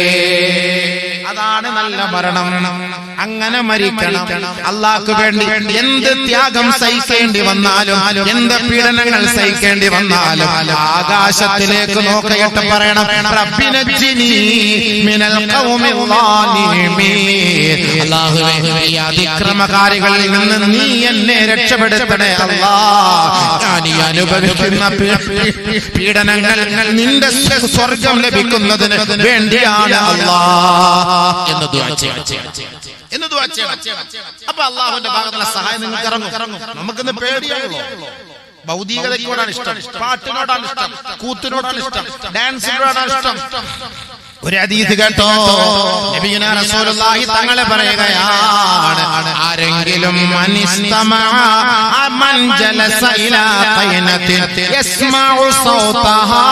അതാണ് നല്ല മരണം അങ്ങനെ മരിക്കണം അള്ളാഹ്ക്ക് വേണ്ടി എന്ത് ത്യാഗം സഹിക്കേണ്ടി വന്നാലും എന്ത് പീഡനങ്ങൾ സഹിക്കേണ്ടി വന്നാലും ആകാശത്തിലേക്ക് നോക്കയിട്ട് പറയണം റബ്ബിനജ്ജിനി മിനൽ ഖൗമിൽ ളാലിമീൻ. അല്ലാഹുവേ ഈ അതിക്രമകാരികളിൽ നിന്ന് നീ എന്നെ രക്ഷപ്പെടുത്തണേ അല്ലാ ഞാൻ ഈ അനുഭവിക്കുന്ന പീ- പീ- പീഡനങ്ങൾ നിന്റെ സ്വർഗം ലഭിക്കുന്നതിന് വേണ്ടിയാണ് അല്ലാ എന്ന് ദുആ ചെയ്യണം എന്ന് ദുആ ചെയ്യണം അപ്പൊ അള്ളാഹുവിന്റെ ഭാഗത്തുള്ള സഹായം നിങ്ങൾക്ക് ഇറങ്ങും നമുക്കിന്ന് പേടിയാണല്ലോ ഭൗതികതയ്ക്കോടാണ് ഇഷ്ടം പാട്ടിനോടാണ് ഇഷ്ടം കൂത്തിനോടാണ് ഇഷ്ടം ഡാൻസിനോടാണ് ഇഷ്ടം ഒരു അതീത് കേട്ടോ നബിയുനാ റസൂലുള്ളാഹി തങ്ങളെ പറയുകയാണ് ആരെങ്കിലും അനിസ്തമഅ മൻ ജലസ ഇലാ ഖൈനത്തിൻ യസ്മഉ സൗതഹാ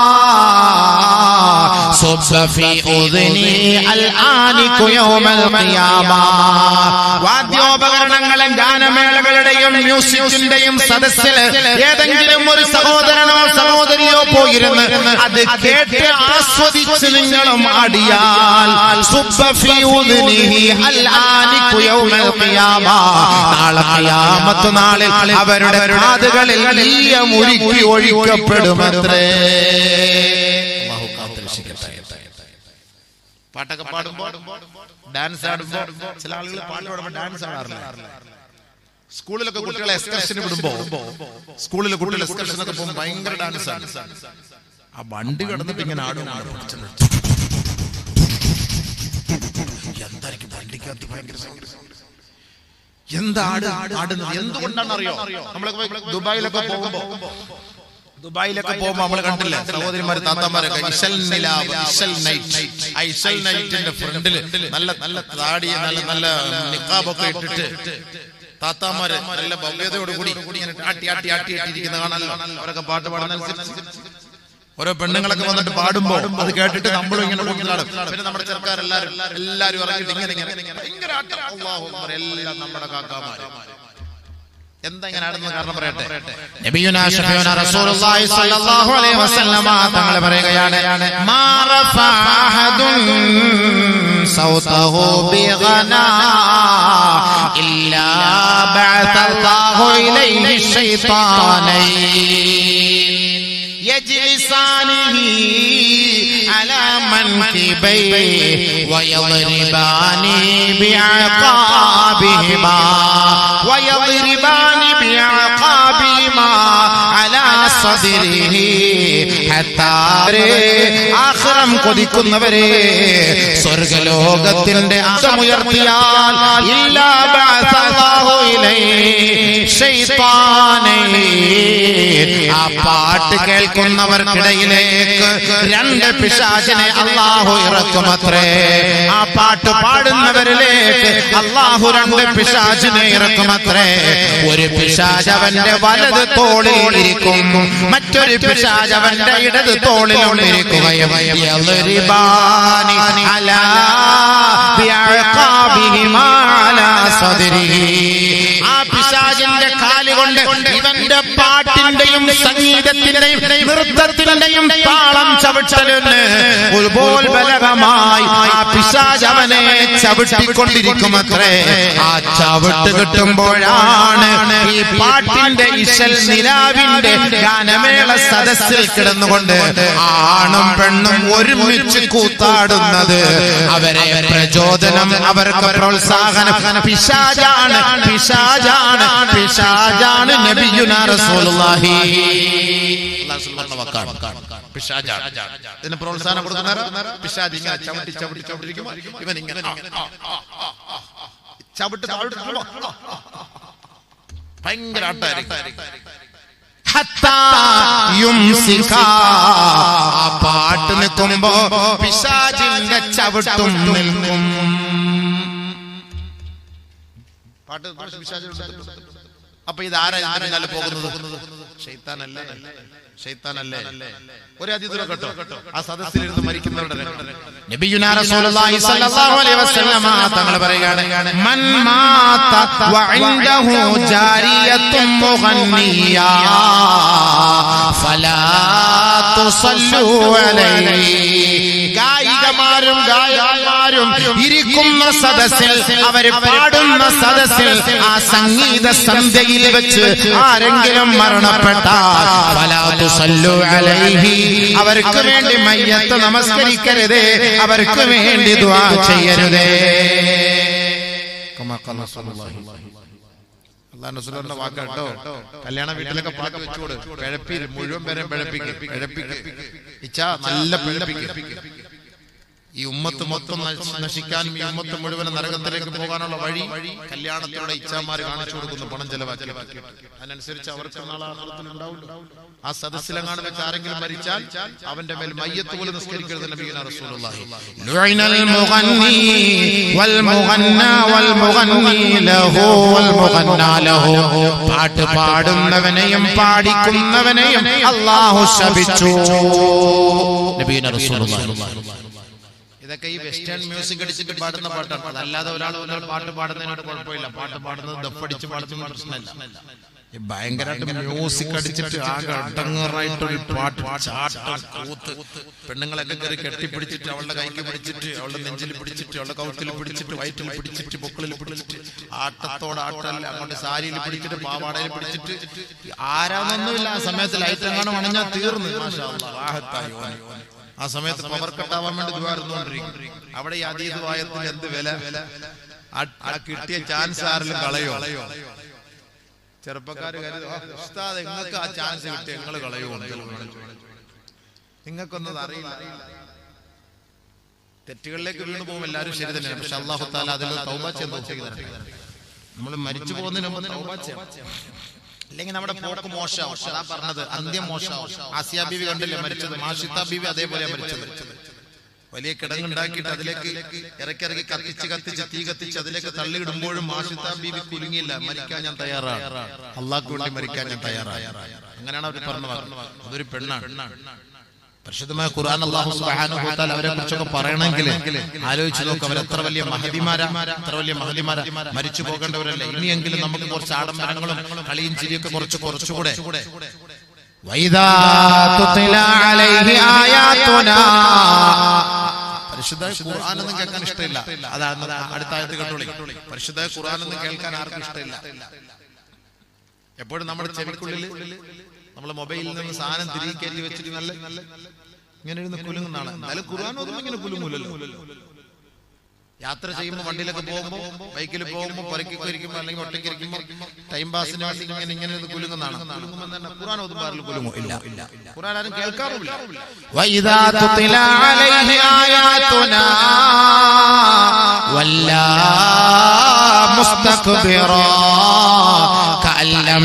صب في أذني الآنك يوم القيامة വാദ്യോപകരണങ്ങളും ഗാനമേളകളുടെയും മ്യൂസിക്കിന്റെയും സദസ്സിൽ ഏതെങ്കിലും ഒരു സഹോദരനോ സഹോദരിയോ പോയിരുന്ന് അത് കേട്ട് ആസ്വദിച്ച് നിങ്ങളും ആടിയാൽ സുബ്ബ ഫീ ഉദ്നിഹി അൽ ആനികു യൗമൽ ഖിയാമ. നാളെ ഖിയാമത്ത് നാളിൽ അവരുടെ കാതുകളിൽ ഈയം ഉരുക്കി ഒഴിക്കപ്പെടുമത്രേ അല്ലാഹു കാത്തുരക്ഷിക്കട്ടെ പാട്ടൊക്കെ പാടുമ്പോൾ ഡാൻസ് ആടുമ്പോൾ ചില ആളുകൾ പാട്ട് പാടുമ്പോൾ ഡാൻസ് ആടാറില്ല സ്കൂളിലൊക്കെ കുട്ടികളെ എക്സ്കർഷന് വിടുമ്പോ സ്കൂളിലെ കുട്ടികൾ എക്സ്കർഷനൊക്കെ പോകുമ്പോൾ ഭയങ്കര ഡാൻസ് ആണ് ആ വണ്ടി കിടന്നിട്ട് ഇങ്ങനെ ആടും എന്തായിരിക്കും വണ്ടിക്കകത്ത് ഭയങ്കര sound? എന്താ ആട് ആടുന്നത് എന്തുകൊണ്ടാണ് അറിയോ നമ്മളൊക്കെ പോയി ദുബായിലൊക്കെ പോകുമ്പോ ദുബായിലൊക്കെ പോകുമ്പോ നമ്മൾ കണ്ടില്ല സഹോദരിമാര് താത്താമാരൊക്കെ ഇഷൽ നിലാവ് ഇഷൽ നൈറ്റ് ആ ഇഷൽ നൈറ്റിന്റെ ഫ്രണ്ടില് നല്ല നല്ല താടി നല്ല നല്ല നിക്കാബൊക്കെ ഇട്ടിട്ട് താത്താമാര് നല്ല ഭവ്യതയോടുകൂടി ഇങ്ങനെ ആട്ടി ആട്ടി ആട്ടി ആട്ടിയിരിക്കുന്ന കാണാനല്ലോ അവരൊക്കെ പാട്ട് പാടുന്നതനുസരിച്ച് ഓരോ പെണ്ണുങ്ങളൊക്കെ വന്നിട്ട് പാടുമ്പോ അത് കേട്ടിട്ട് നമ്മളും ഇങ്ങനെ പോകുന്നതാണ് പിന്നെ നമ്മുടെ ചെറുക്കാരെല്ലാരും എല്ലാരും ഇറങ്ങിയിട്ട് ഇങ്ങനെ ഇങ്ങനെ ഭയങ്കര ആട്ടം അല്ലാഹു അക്ബർ എല്ലാം നമ്മുടെ കാക്കാമാര് എന്താ ഇങ്ങനെ ആടുന്നത് കാരണം പറയട്ടെ നബിയുനാ ഷഫീഉനാ റസൂലുള്ളാഹി സ്വല്ലല്ലാഹു അലൈഹി വസല്ലമ തങ്ങൾ പറയുകയാണ് മാ റഫഅ അഹദുൻ സൗതഹു ബിഗനാ ഇല്ലാ ബഅത അല്ലാഹു ഇലൈഹി ശൈത്താനൈൻ يجلسانه على منكبيه ويضربان بعقابهما ويضربان بعقابهما على صدره حتى ആഖിറം കൊതിക്കുന്നവരെ സ്വർഗലോകത്തിന്റെ അന്തമുയർത്തിയാൽ ഇല്ലാ ബഅസല്ലാഹു ഇലൈഹി ശൈത്താനൈ ആ പാട്ട് കേൾക്കുന്നവർക്കിടയിലേക്ക് രണ്ട് പിശാചിനെ അള്ളാഹു ഇറക്കുമത്രേ ആ പാട്ട് പാടുന്നവരിലേക്ക് അള്ളാഹു രണ്ട് പിശാചിനെ ഇറക്കുമത്രേ ഒരു പിശാച് അവന്റെ വലത് തോളിൽ ഇരിക്കും മറ്റൊരു പിശാച് അവന്റെ ഇടത് തോളിലും ഇരിക്കുകയും യളിരിബാനി അലാ ബിഅഖാബിഹിമാ അലാ സദ്രിഹി ആ പിശാചിന്റെ കാലുകൊണ്ട് ഇവന്റെ പാട്ടിന്റെയും സംഗീതത്തിന്റെയും നൃത്തത്തിന്റെയും താളം ചവിട്ടലിന് ഒരുപോൽ ബലകമായി ആ പിശാജ് അവനെ ചവിട്ടിക്കൊണ്ടിരിക്കുമത്രേ ആ ചവിട്ട് കിട്ടുമ്പോഴാണ് ഈ പാട്ടിന്റെ ഇശൽ നിലാവിന്റെ ഗാനമേള സദസ്സിൽ കിടന്നുകൊണ്ട് ആണും പെണ്ണും ഒരുമിച്ച് കൂത്താടുന്നത് അവരെ പ്രചോദനം അവർക്ക് പ്രോത്സാഹനം പിശാജാണ് പിശാജാണ് പിശാജാണ് നബിയുനാ റസൂലുള്ളാഹി അല്ലാഹു സുബ്ഹാനഹു വ തആല പിശാജാണ് ഇതിന് പ്രോത്സാഹനം കൊടുക്കുന്നവർ പിശാജ് ഇങ്ങനെ ചവിട്ടി ചവിട്ടി ചവിട്ടിരിക്കുമ്പോൾ ഇവൻ ഇങ്ങനെ ആ, ആ, ആ, ആ, ആ. ചവിട്ട് ചവിട്ട് ചവിട്ട്. ഭയങ്കര ആട്ടായിരിക്കും ഹത്താ യുംസിക. ആ പാട്ട് നിൽക്കുമ്പോ പിശാചിന്റെ ചവിട്ടും നിൽക്കും പാട്ട് പിശാചിന്റെ അപ്പൊ ഇത് ആരാ ഇതിന്റെ പിന്നാലെ പോകുന്നത് ഷെയ്ത്താനല്ലേ ഷെയ്ത്താനല്ലേ ഒരു അതിഥിനെ കേട്ടോ ആ സദസ്സിലിരുന്ന് മരിക്കുന്നവരുടെ രംഗം. നബിയുനാ റസൂലുള്ളാഹി സ്വല്ലല്ലാഹു അലൈഹി വസല്ലമ തങ്ങൾ പറയുകയാണ് മൻ മാത വഇൻദഹു ജാരിയത്തുൻ മുഗന്നിയ ഫലാ തുസല്ലു അലൈഹി ഗായികമാരും ഗായകന്മാരും ഇരിക്കുന്ന സദസ്സിൽ അവർ പാടുന്ന സദസ്സിൽ ആ സംഗീത സന്ധ്യയിൽ വെച്ച് ആരെങ്കിലും മരണപ്പെട്ടാൽ ഫലാ തുസല്ലു അലൈഹി അവർക്ക് വേണ്ടി മയ്യത്ത് നമസ്കരിക്കരുതേ അവർക്ക് വേണ്ടി ദുആ ചെയ്യരുതേ അള്ളാഹു റസൂലിന്റെ വാക്ക് കേട്ടോ കല്യാണ വീട്ടിലൊക്കെ പാട്ട് വെച്ചുകൂട് പിഴപ്പി മുഴുവൻ പേരെ പിഴപ്പിക്കും പിഴപ്പിക്കും ഇച്ച നല്ല പിഴപ്പിക്കും ഈ ഉമ്മത്ത് മൊത്തം നശി- നശിക്കാനും ഈ ഉമ്മത്ത് മുഴുവൻ നരകത്തിലേക്ക് പോകാനുള്ള വഴി കല്യാണത്തിലൂടെ ഇച്ഛാമാര് കാണിച്ചു കൊടുക്കുന്നു പണം ചെലവാക്കി അതിനനുസരിച്ച് അവർക്ക് നാളെ ആഹ്ലാദത്തിൽ ഉണ്ടാവില്ല ആ സദസ്സിലെങ്ങാണ് വെച്ച് ആരെങ്കിലും മരിച്ചാൽ അവന്റെ മേൽ മയ്യത്ത് പോലും നിസ്കരിക്കരുത് നബീന റസൂലുള്ളാഹി لعن المغني والمغنى والمغني له والمغنى له പാട്ട് പാടുന്നവനെയും പാടിക്കുന്നവനെയും അള്ളാഹു ശപിച്ചു നബീന റസൂലുള്ളാഹി ഇതൊക്കെ ഈ വെസ്റ്റേൺ മ്യൂസിക് അടിച്ചിട്ട് പാടുന്ന പാട്ടാണ് അതല്ലാതെ ഒരാൾ ഒരാൾ പാട്ട് പാടുന്നതിനോട് കുഴപ്പമില്ല പാട്ട് പാടുന്നത് ദഫടിച്ച് പാടുന്ന പ്രശ്നമല്ല ഈ ഭയങ്കരമായിട്ട് മ്യൂസിക് അടിച്ചിട്ട് ആകെ അടങ്ങറായിട്ടൊരു പാട്ട് ചാട്ടം കൂത്ത് പെണ്ണുങ്ങളൊക്കെ കയറി കെട്ടിപ്പിടിച്ചിട്ട് അവളുടെ കൈക്ക് പിടിച്ചിട്ട് അവളുടെ നെഞ്ചിൽ പിടിച്ചിട്ട് അവളുടെ കൗത്തിൽ പിടിച്ചിട്ട് വയറ്റിൽ പിടിച്ചിട്ട് പൊക്കളിൽ പിടിച്ചിട്ട് ആട്ടത്തോട് ആട്ടല്ല അങ്ങോട്ട് സാരിയിൽ പിടിച്ചിട്ട് പാവാടയിൽ പിടിച്ചിട്ട് ആരാന്നൊന്നുമില്ല ആ സമയത്ത് ലൈറ്റ് എങ്ങാനും അണഞ്ഞാൽ തീർന്നു മാഷാ അല്ലാ, റാഹത്തായി ഓനെ. ആ സമയത്ത് പവർ കട്ടാവാൻ വേണ്ടി ദ്വാരുന്നോണ്ടിരിക്കും അവിടെ ഈ അതീതവായത്തിന് എന്ത് വില ആ- ആ കിട്ടിയ ചാൻസ് ആരെങ്കിലും കളയോ ചെറുപ്പക്കാര് കരുതും "ആ, ഉസ്താദ് നിങ്ങൾക്ക് ആ ചാൻസ് കിട്ടിയ നിങ്ങൾ കളയോ നിങ്ങൾക്കൊന്നും അറിയില്ല തെറ്റുകളിലേക്ക് വീണു പോകും എല്ലാവരും ശരി തന്നെയാണ് പക്ഷെ അള്ളാഹു താല അതിൽ തൗബ ചെയ്ത് നമ്മൾ മരിച്ചു പോകുന്നതിന് മുമ്പ് തൗബ ചെയ്യണം അല്ലെങ്കിൽ നമ്മുടെ പോക്ക് മോശമാവും അതാ പറഞ്ഞത് അന്ത്യം മോശമാവും ആസിയ ബീവി കണ്ടില്ലേ മരിച്ചത് മാഷിത്ത ബീവി അതേപോലെ മരിച്ചത് വലിയ കിടങ്ങുണ്ടാക്കിയിട്ട് അതിലേക്ക് ഇറക്കിറക്കി കത്തിച്ച് കത്തിച്ച് തീ കത്തിച്ച് അതിലേക്ക് തള്ളിയിടുമ്പോഴും മാഷിത്ത ബീവി കുലുങ്ങിയില്ല മരിക്കാൻ ഞാൻ തയ്യാറാണ് അള്ളാഹ്ക്ക് വേണ്ടി മരിക്കാൻ ഞാൻ തയ്യാറാണ് അങ്ങനെയാണ് അവർ പറഞ്ഞു പറഞ്ഞത് അതൊരു പെണ്ണാണ് പരിശുദ്ധമായ ഖുർആൻ അല്ലാഹു സുബ്ഹാനഹു വ തആല അവരെ കുറിച്ചൊക്കെ പറയണമെങ്കിൽ ആലോചിച്ച് നോക്ക് അവർ എത്ര വലിയ മഹതിമാരാ എത്ര വലിയ മഹതിമാരാ മരിച്ചു പോകേണ്ടവരല്ലേ ഇനിയെങ്കിലും നമുക്ക് കുറച്ച് ആഡംബരങ്ങളും കളിയും ചിരിയൊക്കെ കുറച്ച് കുറച്ചുകൂടെ وإذا تتلى عليه آياتنا പരിശുദ്ധ ഖുർആൻ ഒന്നും കേൾക്കാൻ ഇഷ്ടമില്ല അതാണ് അടുത്ത ആയത്ത് കണ്ടോളി പരിശുദ്ധ ഖുർആൻ ഒന്നും കേൾക്കാൻ ആർക്കും ഇഷ്ടമില്ല എപ്പോഴും നമ്മുടെ ചെവിക്കുള്ളിൽ നമ്മൾ മൊബൈലിൽ നിന്ന് സാധനം തിരികെ കയറ്റി വെച്ചിട്ട് നല്ല ഇങ്ങനെ ഇരുന്ന് കുലുങ്ങുന്നതാണ് എന്നാലും ഖുർആൻ ഒന്നും ഇങ്ങനെ കുലുങ്ങൂലല്ലോ യാത്ര ചെയ്യുമ്പോൾ വണ്ടിയിലൊക്കെ പോകുമ്പോൾ ബൈക്കിൽ പോകുമ്പോൾ പുരക്കൊക്കെ ഇരിക്കുമ്പോൾ അല്ലെങ്കിൽ ഒറ്റയ്ക്ക് ഇരിക്കുമ്പോൾ ടൈം പാസിന് വേണ്ടി ഇങ്ങനെ ഇങ്ങനെ ഇരുന്ന് കുലുങ്ങുന്നതാണ് കുലുങ്ങുമ്പോൾ തന്നെ ഖുർആൻ ഒതുമ്പോൾ ആരും കുലുങ്ങോ ഇല്ല ഖുർആൻ ആരും കേൾക്കാറുമില്ല وإذا تتلى عليه آياتنا ولا مستكبرا كأن لم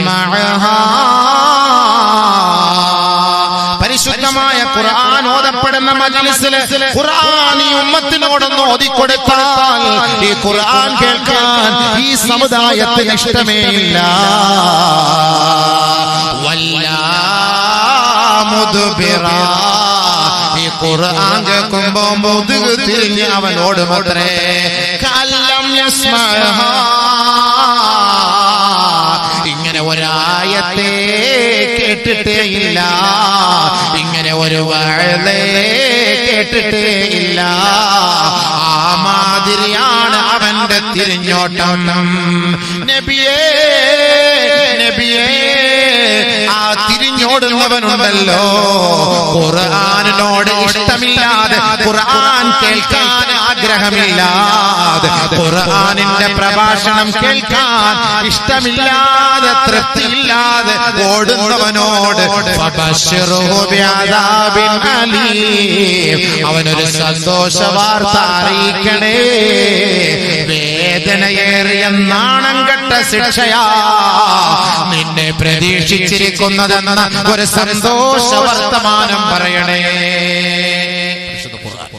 يسمعها പരിശുദ്ധമായ ഖുർആൻ ഓതപ്പെടുന്ന മജ്ലിസില് ഖുർആൻ ഈ ഉമ്മത്തിനോടൊന്ന് ഓതിക്കൊടുത്താൽ ഈ ഖുർആൻ കേൾക്കാൻ ഈ സമുദായത്തിന് ഇഷ്ടമേ ഇല്ല വല്ലാ മുദ്ബിറ. ഈ ഖുർആൻ കേൾക്കുമ്പോ മുതുക് തിരിഞ്ഞ് അവനോട് മാത്രേ കല്ലം യസ്മഅഹാ. ഇങ്ങനെ ഒരായത്തെ കേട്ടിട്ടേ ഇല്ല ഇങ്ങനെ ഒരു വഴലേ കേട്ടിട്ടേ ഇല്ല ആ മാതിരിയാണ് അവന്റെ തിരിഞ്ഞോട്ടം നബിയേ നബിയേ ആ തിരിഞ്ഞോടുന്നവനുണ്ടല്ലോ ഖുർആാനിനോട് ഇഷ്ടമില്ലാതെ ഖുർആൻ കേൾക്കാൻ ആഗ്രഹമില്ലാതെ ഖുർആാനിന്റെ പ്രഭാഷണം കേൾക്കാൻ ഇഷ്ടമില്ലാതെ തൃപ്തിയില്ലാതെ ഓടുന്നവനോട് ഫബശ്ശിറുഹു ബിഅദാബിൻ അലീം. അവനൊരു സന്തോഷ വാർത്ത അറിയിക്കണേ വേദനയേറിയ നാണം കെട്ട ശിക്ഷയാ നിന്നെ പ്രതീക്ഷിച്ചിരിക്കുന്നതെന്ന ഒരു സന്തോഷ വർത്തമാനം പറയണേ വിശുദ്ധ ഖുർആൻ.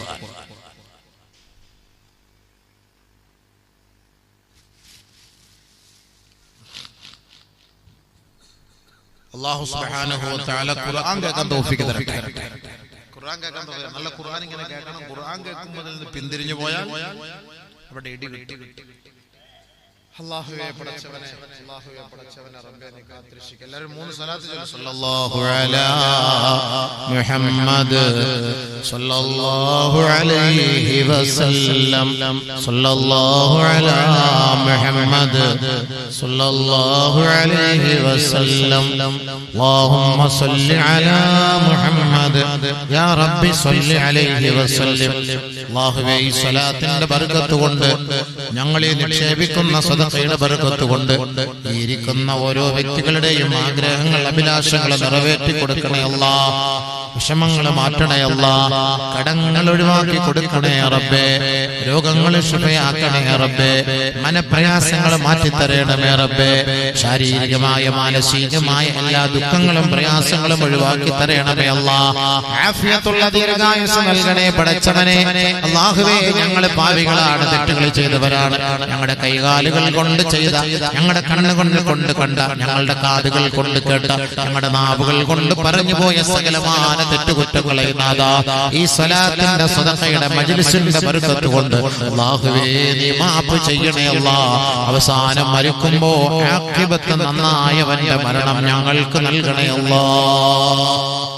അള്ളാഹു സുബ്ഹാനഹു വ തആല ഖുർആൻ കേൾക്കാൻ തൗഫീഖ് തരട്ടെ ഖുർആൻ കേൾക്കാൻ തോന്നുക. നല്ല ഖുർആൻ ഇങ്ങനെ കേൾക്കണം ഖുർആൻ കേൾക്കുമ്പോൾ അതിൽ നിന്ന് പിന്തിരിഞ്ഞു പോയാൽ അവിടെ ഇടി കിട്ടി അള്ളാഹുവെ പടച്ചവനെ അള്ളാഹുവെ പടച്ചവനെ റബ്ബേ നീ കാത്തിരക്ഷിക്കുക എല്ലാവരും മൂന്ന് സ്വലാത്ത് ചൊല്ലു സല്ലല്ലാഹു അലാ മുഹമ്മദ് സല്ലല്ലാഹു അലൈഹി വസല്ലം സല്ലല്ലാഹു അലാ മുഹമ്മദ് സല്ലല്ലാഹു അലൈഹി വസല്ലം اللهم صل على محمد يا رب صل عليه وسلم അല്ലാഹുവേ ഈ സ്വലാത്തിന്റെ ബർക്കത്ത് കൊണ്ട് ഞങ്ങളെ നിക്ഷേപിക്കുന്ന സദഖയുടെ ബർക്കത്ത് കൊണ്ട് ഈ ഇരിക്കുന്ന ഓരോ വ്യക്തികളുടെയും ആഗ്രഹങ്ങൾ അഭിലാഷങ്ങൾ നിറവേറ്റി കൊടുക്കണേ അല്ലാ വിഷമങ്ങൾ മാറ്റണേ അല്ലാ കടങ്ങൾ ഒഴിവാക്കി കൊടുക്കണേ റബ്ബേ രോഗങ്ങൾ ശുഭയാക്കണേ റബ്ബേ മനപ്രയാസങ്ങൾ മാറ്റിത്തരണമേ റബ്ബേ ശാരീരികമായ മാനസികമായ എല്ലാ ദുഃഖങ്ങളും പ്രയാസങ്ങളും ഒഴിവാക്കി തരണമേ അല്ലാ ആഫിയത്തുള്ള ദീർഘായുസ് നൽകണേ പടച്ചവനെ അള്ളാഹുവേ ഞങ്ങൾ പാവികളാണ് തെറ്റുകൾ ചെയ്തവരാണ് ഞങ്ങളുടെ കൈകാലുകൾ കൊണ്ട് ചെയ്ത ഞങ്ങളുടെ കണ്ണുകൊണ്ട് കൊണ്ട് കണ്ട ഞങ്ങളുടെ കാതുകൾ കൊണ്ട് കേട്ട ഞങ്ങളുടെ നാവുകൾ കൊണ്ട് പറഞ്ഞു പോയ സകലമാന തെറ്റുകുറ്റങ്ങളെ നാദാ ഈ സ്വലാത്തിന്റെ സ്വതക്കയുടെ മജിലിസിന്റെ ബർക്കത്ത് കൊണ്ട് അള്ളാഹുവേ നീ മാപ്പ് ചെയ്യണേ അല്ലാ അവസാനം മരിക്കുമ്പോ ആഖിബത്ത് നന്നായവന്റെ മരണം ഞങ്ങൾക്ക് നൽകണേ അല്ലാ